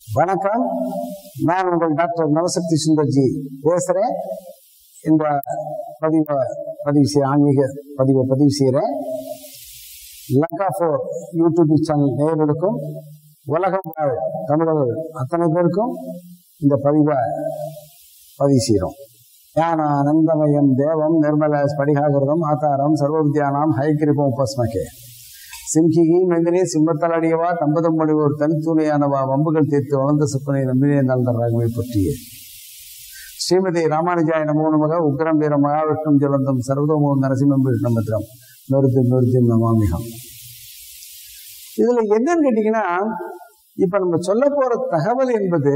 வணக்கம் நான் உங்கள் டாக்டர் நவசக்தி சுந்தர்ஜி பேசுறேன் இந்த பதிவை பதிவு செய்ய ஆன்மீக பதிவை பதிவு செய்கிறேன் லங்கா ஃபோர் யூடியூப் சேனல் நேயர்களுக்கும் உலகம் வாழ் தமிழர்கள் அத்தனை பேருக்கும் இந்த பதிவை பதிவு செய்கிறோம் ஞானானந்தமயம் தேவம் நிர்மல ஸ்படிகாகிருதம் ஆதாரம் சர்வவித்யானாம் ஹயக்கிரிபம் உபஸ்மகே சிம்ஹிகி மெந்தினே சிம்மத்தலடியவா தம்பதம் மொழிவோர் தனித்துணையானவா வம்புகள் தீர்த்து வளர்ந்த சுப்பனை நம்பினே நந்த ராகவை பற்றிய ஸ்ரீமதி ராமானுஜாய நமோ நமக உக்ரம் வீர மகாவிஷ்ணம் ஜலந்தம் சர்வதோமோ நரசிம்மம் விஷ்ணமத்ரம் நிறுத்தி நிறுத்தி நமாமிகம் இதுல என்னன்னு கேட்டீங்கன்னா இப்ப நம்ம சொல்ல போற தகவல் என்பது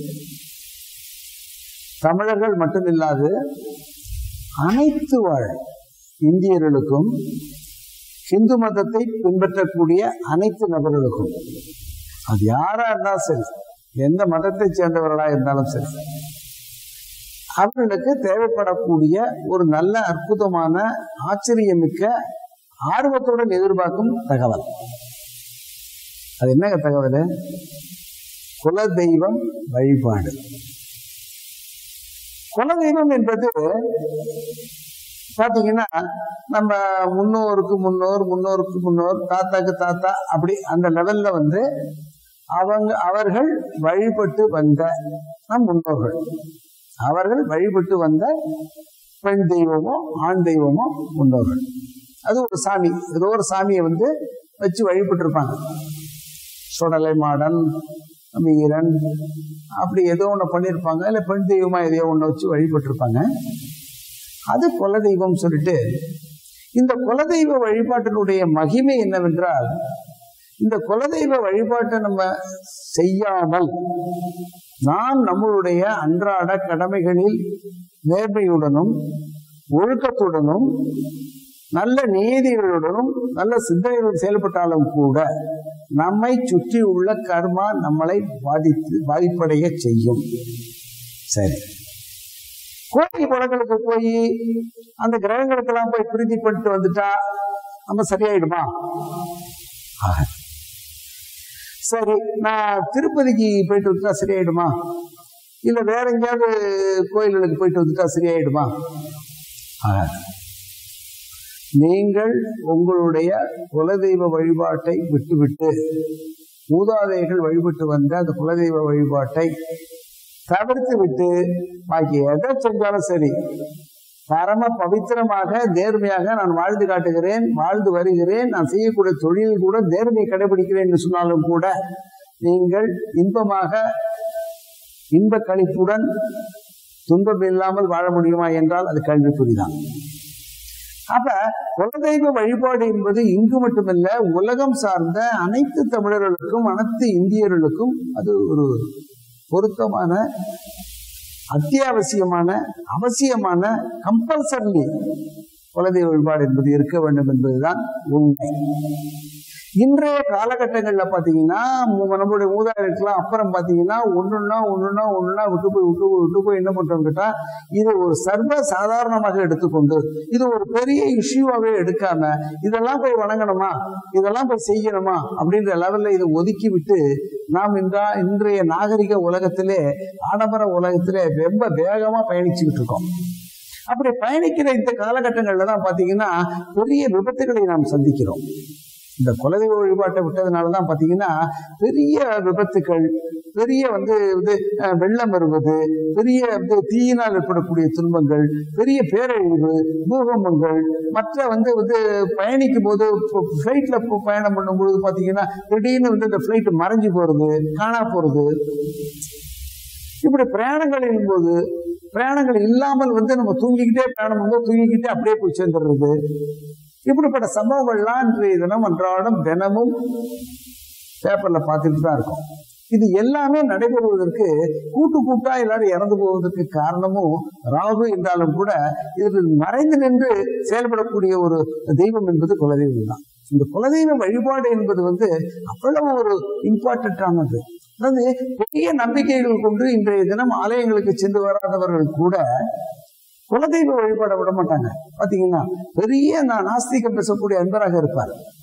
தமிழர்கள் மட்டுமில்லாது அனைத்து வாழ் இந்தியர்களுக்கும் ஹிந்து மதத்தை பின்பற்றக்கூடிய அனைத்து நபர்களுக்கும் அது யாரா இருந்தாலும் சரி எந்த மதத்தை சேர்ந்தவர்களா இருந்தாலும் சரி அவர்களுக்கு தேவைப்படக்கூடிய ஒரு நல்ல அற்புதமான ஆச்சரியமிக்க ஆர்வத்துடன் எதிர்பார்க்கும் தகவல் அது என்ன தகவல் குல தெய்வம் வழிபாடு குல தெய்வம் என்பது பாத்தீங்கன்னா நம்ம முன்னோருக்கு முன்னோர் முன்னோருக்கு முன்னோர் தாத்தாக்கு தாத்தா அப்படி அந்த லெவல்ல வந்து அவங்க அவர்கள் வழிபட்டு வந்த நம் முன்னோர்கள் அவர்கள் வழிபட்டு வந்த பெண் தெய்வமோ ஆண் தெய்வமோ முன்னோர்கள் அது ஒரு சாமி ஏதோ ஒரு சாமியை வந்து வச்சு வழிபட்டு இருப்பாங்க சுடலை மாடன் மீரன் அப்படி ஏதோ ஒன்று பண்ணியிருப்பாங்க இல்லை பெண் தெய்வமா எதையோ ஒன்று வச்சு வழிபட்டு இருப்பாங்க அது குலதெய்வம் சொல்லிட்டு இந்த குலதெய்வ வழிபாட்டினுடைய மகிமை என்னவென்றால் இந்த குலதெய்வ வழிபாட்டை நம்ம செய்யாமல் நாம் நம்மளுடைய அன்றாட கடமைகளில் நேர்மையுடனும் ஒழுக்கத்துடனும் நல்ல நீதிகளுடனும் நல்ல சிந்தனைகள் செயல்பட்டாலும் கூட நம்மை சுற்றி உள்ள கர்மா நம்மளை பாதித்து பாதிப்படைய செய்யும் சரி கோயில் குளங்களுக்கு போய் அந்த கிரகங்களுக்கெல்லாம் போய் பிரீதி பண்ணிட்டு வந்துட்டா நம்ம சரியாயிடுமா ஆக சரி நான் திருப்பதிக்கு போயிட்டு வந்துட்டா சரியாயிடுமா இல்ல வேற எங்கேயாவது கோயில்களுக்கு போயிட்டு வந்துட்டா சரியாயிடுமா ஆக நீங்கள் உங்களுடைய குலதெய்வ வழிபாட்டை விட்டுவிட்டு மூதாதைகள் வழிபட்டு வந்த அந்த குலதெய்வ வழிபாட்டை தவிர்த்து விட்டு பாக்கி எதை செஞ்சாலும் சரி பரம பவித்திரமாக நேர்மையாக நான் வாழ்ந்து காட்டுகிறேன் வாழ்ந்து வருகிறேன் நான் செய்யக்கூடிய தொழில் கூட நேர்மையை கடைபிடிக்கிறேன் என்று சொன்னாலும் கூட நீங்கள் இன்பமாக இன்ப கழிப்புடன் துன்பம் இல்லாமல் வாழ முடியுமா என்றால் அது கேள்விக்குறிதான் அப்ப குலதெய்வ வழிபாடு என்பது இங்கு மட்டுமல்ல உலகம் சார்ந்த அனைத்து தமிழர்களுக்கும் அனைத்து இந்தியர்களுக்கும் அது ஒரு பொருத்தமான அத்தியாவசியமான அவசியமான கம்பல்சரி குலதெய்வ வழிபாடு என்பது இருக்க வேண்டும் என்பதுதான் உண்மை இன்றைய காலகட்டங்கள்ல பாத்தீங்கன்னா நம்மளுடைய மூதாதையர்கள்லாம் அப்புறம் பாத்தீங்கன்னா ஒண்ணுன்னா ஒண்ணுன்னா ஒண்ணுன்னா விட்டு போய் விட்டு போய் விட்டு போய் என்ன பண்றோம் கேட்டா இது ஒரு சர்வ சாதாரணமாக எடுத்துக்கொண்டு இது ஒரு பெரிய இஷ்யூவாவே எடுக்காம இதெல்லாம் போய் வணங்கணுமா இதெல்லாம் போய் செய்யணுமா அப்படின்ற லெவல்ல இதை ஒதுக்கி விட்டு நாம் இன்றா இன்றைய நாகரிக உலகத்திலே ஆடம்பர உலகத்திலே ரொம்ப வேகமா பயணிச்சுக்கிட்டு இருக்கோம் அப்படி பயணிக்கிற இந்த காலகட்டங்கள்ல தான் பாத்தீங்கன்னா பெரிய விபத்துகளை நாம் சந்திக்கிறோம் இந்த குலதெய்வ வழிபாட்டை விட்டதுனால தான் பார்த்தீங்கன்னா பெரிய விபத்துக்கள் பெரிய வந்து வந்து வெள்ளம் வருவது பெரிய வந்து தீயினால் ஏற்படக்கூடிய துன்பங்கள் பெரிய பேரழிவு பூகம்பங்கள் மற்ற வந்து வந்து பயணிக்கும் போது ஃப்ளைட்ல பயணம் பண்ணும்பொழுது பார்த்தீங்கன்னா திடீர்னு வந்து இந்த ஃப்ளைட் மறைஞ்சு போறது காணா போறது இப்படி பிரயாணங்களின் போது பிரயாணங்கள் இல்லாமல் வந்து நம்ம தூங்கிக்கிட்டே பிரயாணம் பண்ணும்போது தூங்கிக்கிட்டே அப்படியே போய் சேர்ந்துடுறது இப்படிப்பட்ட சம்பவங்கள்லாம் இன்றைய தினம் அன்றாடம் தினமும் பேப்பர்ல பார்த்துட்டு தான் இருக்கும் இது எல்லாமே நடைபெறுவதற்கு கூட்டு கூட்டா எல்லாரும் இறந்து போவதற்கு காரணமும் ராகு என்றாலும் கூட இது மறைந்து நின்று செயல்படக்கூடிய ஒரு தெய்வம் என்பது குலதெய்வம் தான் இந்த குலதெய்வ வழிபாடு என்பது வந்து அவ்வளவு ஒரு இம்பார்ட்டன்டானது அதாவது பெரிய நம்பிக்கைகள் கொண்டு இன்றைய தினம் ஆலயங்களுக்கு சென்று வராதவர்கள் கூட குலதெய்வ வழிபாட விட மாட்டாங்க பாத்தீங்கன்னா பெரிய நான் நாஸ்திகம் பேசக்கூடிய அன்பராக இருப்பார்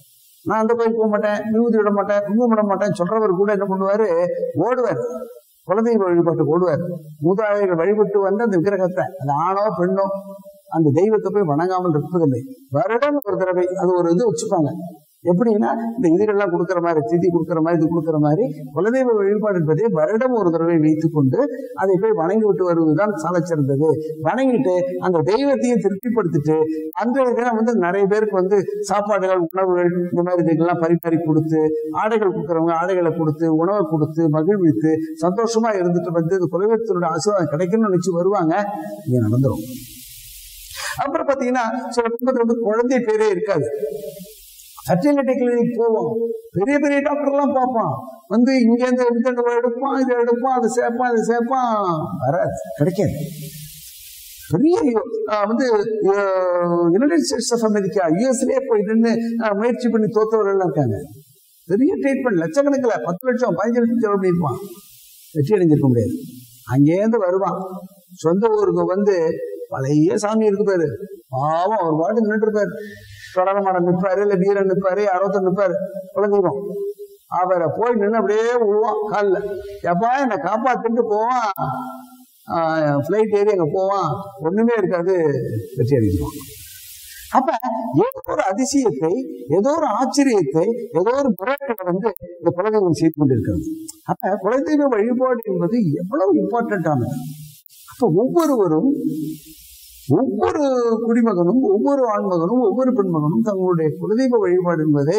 நான் அந்த கோயில் போக மாட்டேன் விபூதி விட மாட்டேன் குங்குமம் விட மாட்டேன் சொல்றவர் கூட என்ன பண்ணுவாரு ஓடுவார் குலதெய்வ வழிபாட்டுக்கு ஓடுவார் மூதாதையர்கள் வழிபட்டு வந்து அந்த விக்கிரகத்தை அது ஆணோ பெண்ணோ அந்த தெய்வத்தை போய் வணங்காமல் இருப்பதில்லை வருடம் ஒரு தடவை அது ஒரு இது வச்சுப்பாங்க எப்படின்னா இந்த இதுகள்லாம் கொடுக்குற மாதிரி திதி கொடுக்குற மாதிரி இது கொடுக்குற மாதிரி குலதெய்வ வழிபாடு என்பதை வருடம் ஒரு தடவை வைத்துக் கொண்டு அதை போய் வணங்கி விட்டு வருவதுதான் சாலச்சிறந்தது வணங்கிட்டு அந்த தெய்வத்தையும் திருப்திப்படுத்திட்டு அன்றைய தினம் வந்து நிறைய பேருக்கு வந்து சாப்பாடுகள் உணவுகள் இந்த மாதிரி இதுக்கெல்லாம் பரிமாறி கொடுத்து ஆடைகள் கொடுக்குறவங்க ஆடைகளை கொடுத்து உணவை கொடுத்து மகிழ்வித்து சந்தோஷமா இருந்துட்டு வந்து இந்த குலதெய்வத்தினுடைய ஆசீர்வாதம் கிடைக்கணும்னு நினைச்சு வருவாங்க இங்க நடந்துரும் அப்புறம் பாத்தீங்கன்னா சில குடும்பத்துல வந்து குழந்தை பேரே இருக்காது ஃபர்டிலிட்டி கிளினிக் போவோம் பெரிய பெரிய டாக்டர் எல்லாம் பார்ப்பான் வந்து இங்க இருந்து எடுத்து எடுப்பான் இதை எடுப்பான் அதை சேர்ப்பான் இதை சேர்ப்பான் வராது கிடைக்காது பெரிய ஆஹ் வந்து யுனைடெட் ஸ்டேட்ஸ் ஆஃப் அமெரிக்கா யூஎஸ்லயே போய் நின்று ஆஹ் முயற்சி பண்ணி தோத்தவர்கள் இருக்காங்க பெரிய ட்ரீட்மெண்ட் லட்சக்கணக்கில் பத்து லட்சம் பதினஞ்சு லட்சம் செலவு பண்ணியிருப்பான் வெற்றி அடைஞ்சிருக்க முடியாது அங்கேருந்து வருவான் சொந்த ஊருக்கு வந்து பழைய சாமி இருக்கு பேரு பாவம் ஒரு பாட்டு நின்றுட்டு இருப்பாரு தொடரமாடம் நிற்பாரு இல்ல வீரன் நிற்பாரு அறுபத்தொன்னு நிற்பாரு குலதெய்வம் அவரை போய் நின்று அப்படியே விழுவான் காலில் எப்பா என்னை காப்பாத்திட்டு போவான் ஃப்ளைட் ஏறி அங்க போவான் ஒண்ணுமே இருக்காது வெற்றி அடைஞ்சிருவான் அப்ப ஏதோ ஒரு அதிசயத்தை ஏதோ ஒரு ஆச்சரியத்தை ஏதோ ஒரு மிரட்டலை வந்து இந்த குலதெய்வம் செய்து கொண்டிருக்கிறது அப்ப குலதெய்வ வழிபாடு என்பது எவ்வளவு இம்பார்ட்டன்டானது அப்ப ஒவ்வொருவரும் ஒவ்வொரு குடிமகனும் ஒவ்வொரு ஆண்மகனும் ஒவ்வொரு பெண்மகனும் தங்களுடைய குலதெய்வ வழிபாடு என்பதை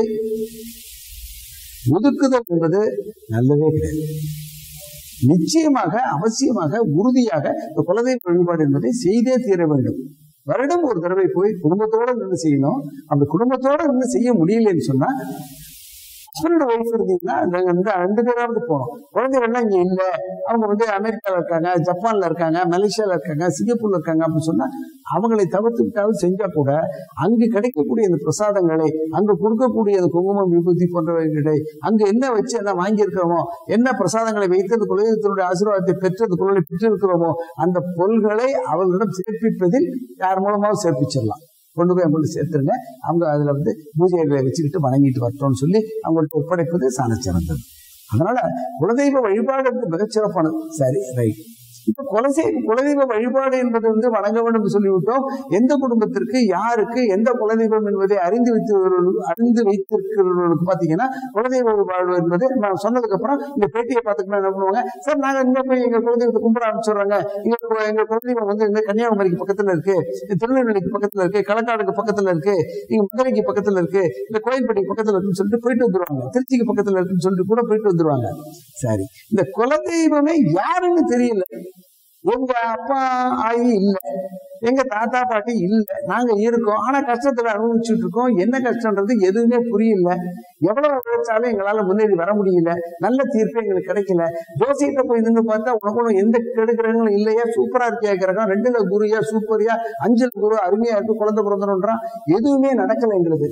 ஒதுக்குதல் என்பது நல்லதே கிடையாது நிச்சயமாக அவசியமாக உறுதியாக இந்த குலதெய்வ வழிபாடு என்பதை செய்தே தீர வேண்டும் வருடம் ஒரு தடவை போய் குடும்பத்தோட நின்று செய்யணும் அப்படி குடும்பத்தோட நின்று செய்ய முடியலன்னு சொன்னா ஹஸ்பண்ட் ஒய்ஃப் இருந்தீங்கன்னா நாங்க வந்து ரெண்டு பேராவது போனோம் குழந்தைகள்லாம் இங்க இல்ல அவங்க வந்து அமெரிக்கால இருக்காங்க ஜப்பான்ல இருக்காங்க மலேசியால இருக்காங்க சிங்கப்பூர்ல இருக்காங்க அப்படின்னு சொன்னா அவங்களை தவிர்த்து விட்டாவது செஞ்சா கூட அங்கு கிடைக்கக்கூடிய அந்த பிரசாதங்களை அங்க கொடுக்கக்கூடிய அந்த குங்குமம் விபூதி போன்றவைகளை அங்க என்ன வச்சு என்ன வாங்கியிருக்கிறோமோ என்ன பிரசாதங்களை வைத்து அந்த குலதெய்வத்தினுடைய ஆசீர்வாதத்தை பெற்று அந்த குழந்தை பெற்றிருக்கிறோமோ அந்த பொருள்களை அவர்களிடம் சேர்ப்பிப்பதில் யார் மூலமாவது சேர்ப்பிச்சிடலாம் கொண்டு போய் அவங்கள்ட்ட சேர்த்துருங்க அவங்க அதுல வந்து பூஜைகளை வச்சுக்கிட்டு வணங்கிட்டு வரட்டும்னு சொல்லி அவங்கள்ட்ட ஒப்படைப்பது சாண சிறந்தது அதனால குலதெய்வ வழிபாடு வந்து மிகச்சிறப்பானது சரி ரைட் இப்ப குலதெய்வ குலதெய்வ வழிபாடு என்பது வந்து வணங்க வேண்டும் என்று சொல்லிவிட்டோம் எந்த குடும்பத்திற்கு யாருக்கு எந்த குலதெய்வம் என்பதை அறிந்து வைத்தவர்கள் அறிந்து வைத்திருக்கிறவர்களுக்கு பாத்தீங்கன்னா குலதெய்வ வழிபாடு என்பது நான் சொன்னதுக்கு அப்புறம் இந்த பேட்டியை பார்த்துக்கலாம் என்ன பண்ணுவாங்க சார் நாங்க இங்க போய் எங்க குலதெய்வத்தை கும்பிட ஆரம்பிச்சிடுறாங்க எங்க கு- எங்க குலதெய்வம் வந்து இந்த கன்னியாகுமரிக்கு பக்கத்துல இருக்கு திருநெல்வேலிக்கு பக்கத்துல இருக்கு களக்காடுக்கு பக்கத்துல இருக்கு இங்க மதுரைக்கு பக்கத்துல இருக்கு இந்த கோயில்பட்டிக்கு பக்கத்துல இருக்குன்னு சொல்லிட்டு போயிட்டு வந்துருவாங்க திருச்சிக்கு பக்கத்துல இருக்குன்னு சொல்லிட்டு கூட போயிட்டு வந்துருவாங்க சரி இந்த குலதெய்வமே யாருன்னு தெரியல எங்க அப்பா ஆயி இல்ல எங்க தாத்தா பாட்டி இல்ல நாங்க இருக்கோம் ஆனா கஷ்டத்துல அனுபவிச்சுட்டு இருக்கோம் என்ன கஷ்டம்ன்றது எதுவுமே புரியல எவ்வளவு உழைச்சாலும் எங்களால முன்னேறி வர முடியல நல்ல தீர்ப்பு எங்களுக்கு கிடைக்கல ஜோசியிட்ட போய் நின்று பார்த்தா உனக்கு ஒண்ணும் எந்த கெடுக்கிறங்களும் இல்லையா சூப்பரா இருக்கியா கிரகம் ரெண்டுல குருயா சூப்பரியா அஞ்சுல குரு அருமையா இருக்கு குழந்தை பிறந்தணுன்றான் எதுவுமே நடக்கல எங்களுக்கு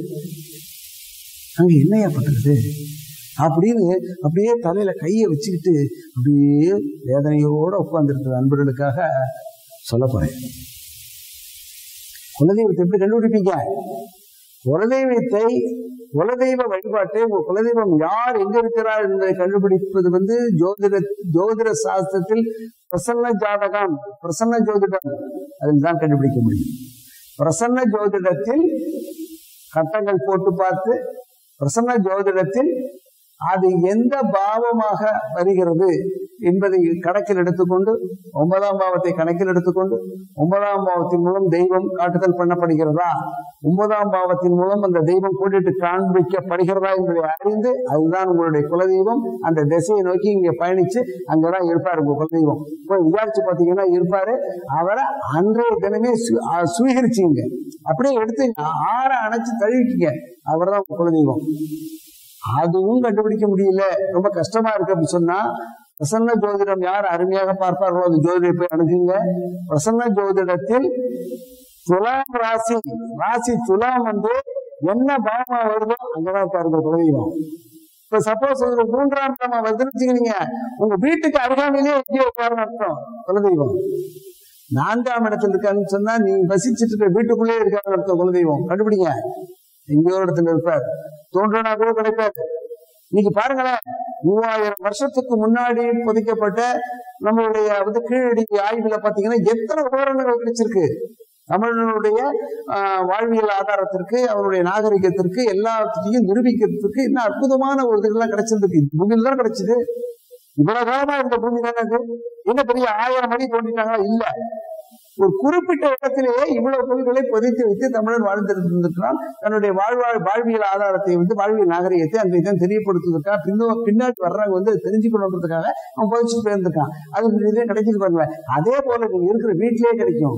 அங்க என்னையா பண்றது அப்படின்னு அப்படியே தலையில கையை வச்சுக்கிட்டு அப்படியே வேதனையோட உட்கார்ந்துருக்கிற நண்பர்களுக்காக சொல்ல போறேன் குலதெய்வத்தை எப்படி கண்டுபிடிப்பீங்க குலதெய்வத்தை குலதெய்வ வழிபாட்டை உங்க குலதெய்வம் யார் எங்க இருக்கிறார் என்பதை கண்டுபிடிப்பது வந்து ஜோதிட ஜோதிட சாஸ்திரத்தில் பிரசன்ன ஜாதகம் பிரசன்ன ஜோதிடம் அதில் தான் கண்டுபிடிக்க முடியும் பிரசன்ன ஜோதிடத்தில் கட்டங்கள் போட்டு பார்த்து பிரசன்ன ஜோதிடத்தில் அது எந்த பாவமாக வருகிறது என்பதை கணக்கில் எடுத்துக்கொண்டு ஒன்பதாம் பாவத்தை கணக்கில் எடுத்துக்கொண்டு ஒன்பதாம் பாவத்தின் மூலம் தெய்வம் காட்டுதல் பண்ணப்படுகிறதா ஒன்பதாம் பாவத்தின் மூலம் அந்த தெய்வம் கூட்டிட்டு காண்பிக்கப்படுகிறதா என்பதை அறிந்து அதுதான் உங்களுடைய குலதெய்வம் அந்த திசையை நோக்கி இங்க பயணிச்சு அங்கதான் இருப்பாரு உங்க குலதெய்வம் போய் விசாரிச்சு பாத்தீங்கன்னா இருப்பாரு அவரை அன்றைய தினமே சு- ஆ, சுவீகரிச்சீங்க அப்படியே எடுத்து ஆற அணைச்சு தழுவிக்கீங்க அவர்தான் உங்க குலதெய்வம் அதுவும் கண்டுபிடிக்க முடியல ரொம்ப கஷ்டமா இருக்கு அப்படின்னு சொன்னா பிரசன்ன ஜோதிடம் யார் அருமையாக பார்ப்பார்களோ அந்த ஜோதிடரை போய் அணுகுங்க பிரசன்ன ஜோதிடத்தில் துலாம் ராசி ராசி துலாம் வந்து என்ன பாவமா வருதோ அங்கதான் பாருங்க குலதெய்வம் இப்ப சப்போஸ் ஒரு மூன்றாம் பாவமா வருதுன்னு வச்சுக்கிறீங்க உங்க வீட்டுக்கு அருகாமையிலேயே எங்கேயோ உட்காருன்னு அர்த்தம் குலதெய்வம் நான்காம் இடத்துல இருக்கான்னு சொன்னா நீ வசிச்சுட்டு இருக்க வீட்டுக்குள்ளே இருக்கான்னு அர்த்தம் குலதெய்வம் கண்டுபிடிங்க எங்கேயோ ஒரு இடத்துல இருப்பார் தோன்றனா கூட கிடைப்பாரு இன்னைக்கு பாருங்களேன் மூவாயிரம் வருஷத்துக்கு முன்னாடி புதைக்கப்பட்ட நம்மளுடைய வந்து கீழடி ஆய்வுல பாத்தீங்கன்னா எத்தனை உபகரணங்கள் கிடைச்சிருக்கு தமிழனுடைய ஆஹ், வாழ்வியல் ஆதாரத்திற்கு அவனுடைய நாகரிகத்திற்கு எல்லாத்தையும் நிரூபிக்கிறதுக்கு இன்னும் அற்புதமான ஒரு இதெல்லாம் கிடைச்சிருக்கு இந்த பூமியில தான் கிடைச்சது இவ்வளவு காலமா இந்த பூமி தானே அது என்ன பெரிய ஆயிரம் அடி தோண்டிட்டாங்களா இல்ல ஒரு குறிப்பிட்ட இடத்திலேயே இவ்வளவு பொருள்களை புதைத்து வைத்து தமிழன் வாழ்ந்திருந்திருக்கிறான் தன்னுடைய வாழ்வாழ் வாழ்வியல் ஆதாரத்தை வந்து வாழ்வியல் நாகரிகத்தை அந்த இதை தெரியப்படுத்துவதற்காக பின்னோ பின்னாடி வர்றவங்க வந்து தெரிஞ்சுக்கணுன்றதுக்காக அவன் புதைச்சிட்டு போயிருந்திருக்கான் அது இதே கிடைச்சிட்டு பாருங்க அதே போல நீங்க இருக்கிற வீட்டிலேயே கிடைக்கும்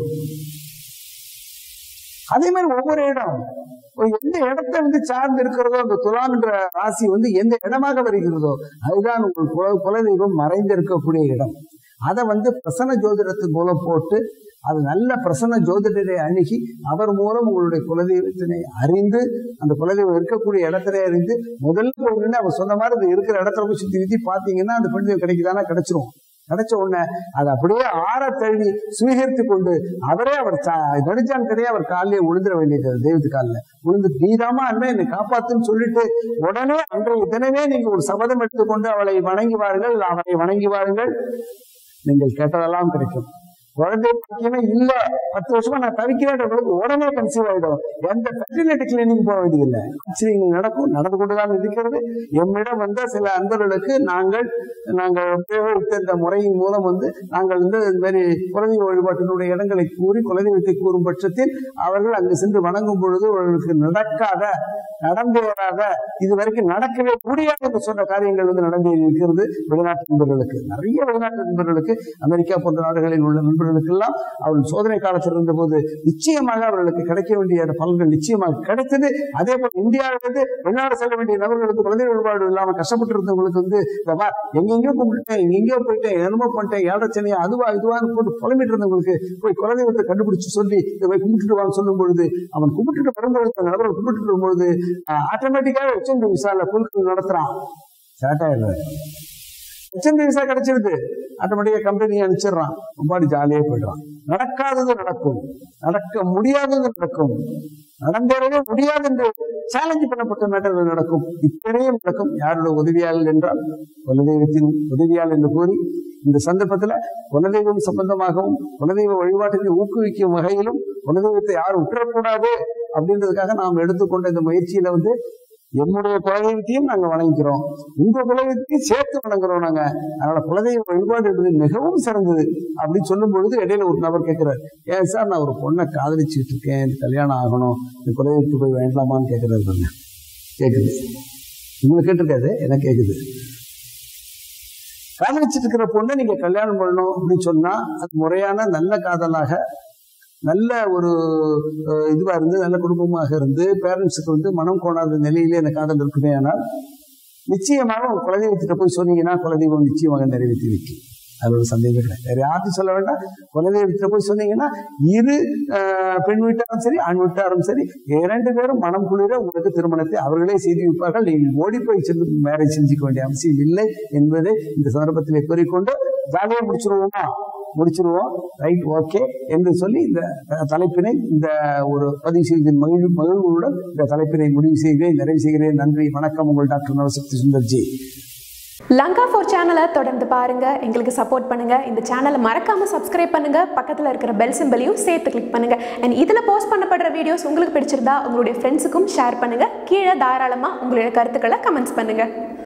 அதே மாதிரி ஒவ்வொரு இடம் ஒரு எந்த இடத்தை வந்து சார்ந்து இருக்கிறதோ அந்த துலாம் என்ற ராசி வந்து எந்த இடமாக வருகிறதோ அதுதான் உங்கள் குல குலதெய்வம் மறைந்திருக்கக்கூடிய இடம் அதை வந்து பிரசன்ன ஜோதிடத்து மூலம் போட்டு அது நல்ல பிரசன்ன ஜோதிடரை அணுகி அவர் மூலம் உங்களுடைய குலதெய்வத்தினை அறிந்து அந்த குலதெய்வம் இருக்கக்கூடிய இடத்திலே அறிந்து முதல்ல போய் நின்று அவர் சொன்ன மாதிரி அது இருக்கிற இடத்துல போய் சுத்தி சுத்தி பார்த்தீங்கன்னா அந்த பெண் தெய்வம் கிடைக்குதானா கிடைச்சிரும் கிடைச்ச உடனே அதை அப்படியே ஆற தழுவி சுவீகரித்து கொண்டு அவரே அவர் நடிச்சான் கிடையாது அவர் காலிலே விழுந்துட வேண்டியது தெய்வத்து காலில் விழுந்து நீதாமா அண்ணன் என்னை காப்பாத்துன்னு சொல்லிட்டு உடனே அன்றைய தினமே நீங்க ஒரு சபதம் எடுத்துக்கொண்டு அவளை வணங்கி வாருங்கள் அவரை வணங்கி வாருங்கள் நீங்கள் கேட்டதெல்லாம் கிடைக்கும் குழந்தை பாக்கியமே இல்ல பத்து வருஷமா நான் தவிக்கிறேன் உடனே கன்சீவ் ஆயிடும் எந்த ஃபெர்டிலிட்டி கிளினிக் போக வேண்டியதில்லை ஆச்சரியங்கள் நடக்கும் நடந்து கொண்டுதான் இருக்கிறது எம்மிடம் வந்த சில அன்பர்களுக்கு நாங்கள் நாங்கள் உபயோகித்த இந்த முறையின் மூலம் வந்து நாங்கள் வந்து இந்த மாதிரி குலதெய்வ வழிபாட்டினுடைய இடங்களை கூறி குலதெய்வத்தை கூறும் பட்சத்தில் அவர்கள் அங்கு சென்று வணங்கும் பொழுது அவர்களுக்கு நடக்காத நடந்து வராத இது வரைக்கும் நடக்கவே முடியாது என்று சொன்ன காரியங்கள் வந்து நடந்து இருக்கிறது வெளிநாட்டு நண்பர்களுக்கு நிறைய வெளிநாட்டு நண்பர்களுக்கு அமெரிக்கா போன்ற நாடுகளில் உள்ள நண்பர்களுக்கெல்லாம் அவர்கள் சோதனை காலத்தில் இருந்தபோது நிச்சயமாக அவர்களுக்கு கிடைக்க வேண்டிய பலன்கள் நிச்சயமாக கிடைத்தது அதே போல இந்தியாவிலிருந்து வெளிநாடு செல்ல வேண்டிய நபர்களுக்கு குழந்தை வழிபாடு இல்லாம கஷ்டப்பட்டு இருந்தவங்களுக்கு வந்து இந்த பா, எங்கெங்கேயோ கும்பிட்டேன் எங்கெங்கேயோ போயிட்டேன் என்னமோ பண்ணிட்டேன் ஏழச்சனையா அதுவா இதுவான்னு போட்டு புலம்பிட்டு இருந்தவங்களுக்கு போய் குலதெய்வத்தை கண்டுபிடிச்சு சொல்லி இதை போய் கும்பிட்டுட்டு வான்னு சொல்லும் பொழுது அவன் கும்பிட்டுட்டு வரும்பொழுது அந்த நபர்கள் கும்பிட்டுட்டு வரும்பொழுது ஆட்டோமேட்டிக்காக வச்சு விசால குழுக்கள் நடத்துறான் ஸ்டார்ட் ஆயிடுறாரு ஹெச்எம்பி விசா கிடைச்சிருது ஆட்டோமேட்டிக்கா கம்பெனி அனுப்பிச்சிடுறான் ரொம்ப ஜாலியா போயிடுறான் நடக்காதது நடக்கும் நடக்க முடியாதது நடக்கும் நடந்தேறவே முடியாது என்று சேலஞ்ச் பண்ணப்பட்ட மேட்டர்கள் நடக்கும் இத்தனையும் நடக்கும் யாரோட உதவியாளர் என்றால் குலதெய்வத்தின் உதவியாளர் என்று கூறி இந்த சந்தர்ப்பத்துல குலதெய்வம் சம்பந்தமாகவும் குலதெய்வ வழிபாட்டினை ஊக்குவிக்கும் வகையிலும் குலதெய்வத்தை யாரும் விட்டுறக்கூடாது அப்படின்றதுக்காக நாம் எடுத்துக்கொண்ட இந்த முயற்சியில வந்து என்னுடைய குலதெய்வத்தையும் நாங்க வணங்கிக்கிறோம் உங்க குலதெய்வத்தையும் சேர்த்து வணங்குறோம் நாங்க அதனால குலதெய்வ வழிபாடு என்பது மிகவும் சிறந்தது அப்படின்னு சொல்லும் பொழுது இடையில ஒரு நபர் கேட்கிறார் ஏன் சார் நான் ஒரு பொண்ணை காதலிச்சுட்டு இருக்கேன் எனக்கு கல்யாணம் ஆகணும் இந்த குலதெய்வத்துக்கு போய் வேண்டாமான்னு கேட்கிறாரு பாருங்க கேக்குது உங்களுக்கு கேட்டிருக்காது எனக்கு கேக்குது காதலிச்சிட்டு இருக்கிற பொண்ணை நீங்க கல்யாணம் பண்ணணும் அப்படின்னு சொன்னா அது முறையான நல்ல காதலாக நல்ல ஒரு அஹ், இதுவா இருந்து நல்ல குடும்பமாக இருந்து பேரண்ட்ஸுக்கு வந்து மனம் கோணாத நிலையிலே அந்த காதல் இருக்குமே ஆனால் நிச்சயமாக உங்க குலதெய்வத்திட்ட போய் சொன்னீங்கன்னா குலதெய்வம் நிச்சயமாக நிறைவேற்றி வைக்கும் அது ஒரு சந்தேகம் கிடையாது வேற யார்ட்டும் சொல்ல வேண்டாம் குலதெய்வத்திட்ட போய் சொன்னீங்கன்னா இரு அஹ், பெண் வீட்டாரும் சரி ஆண் வீட்டாரும் சரி இரண்டு பேரும் மனம் குளிர உங்களுக்கு திருமணத்தை அவர்களே செய்து வைப்பார்கள் நீங்கள் ஓடி போய் சென்று மேரேஜ் செஞ்சுக்க வேண்டிய அவசியம் இல்லை என்பதை இந்த சந்தர்ப்பத்திலே கூறிக்கொண்டு ஜாலியாக முடிச்சிருவோமா முடிச்சிருவோம் ரைட் ஓகே என்று சொல்லி இந்த அஹ், தலைப்பினை இந்த ஒரு பதிவு செய்வதின் மகிழ் மகிழ்வுடன் இந்த தலைப்பினை முடிவு செய்கிறேன் நிறைவு செய்கிறேன் நன்றி வணக்கம் உங்கள் டாக்டர் நவசக்தி சுந்தர்ஜி லங்கா ஃபோர் சேனலை தொடர்ந்து பாருங்க எங்களுக்கு சப்போர்ட் பண்ணுங்க இந்த சேனலை மறக்காம சப்ஸ்கிரைப் பண்ணுங்க பக்கத்தில் இருக்கிற பெல் சிம்பலையும் சேர்த்து கிளிக் பண்ணுங்க அண்ட் இதில் போஸ்ட் பண்ணப்படுற வீடியோஸ் உங்களுக்கு பிடிச்சிருந்தா உங்களுடைய ஃப்ரெண்ட்ஸுக்கும் ஷேர் பண்ணுங்க கீழே தாராளமாக உங்களுடைய கருத்துக்களை கமெண்ட்ஸ் பண்ணுங்க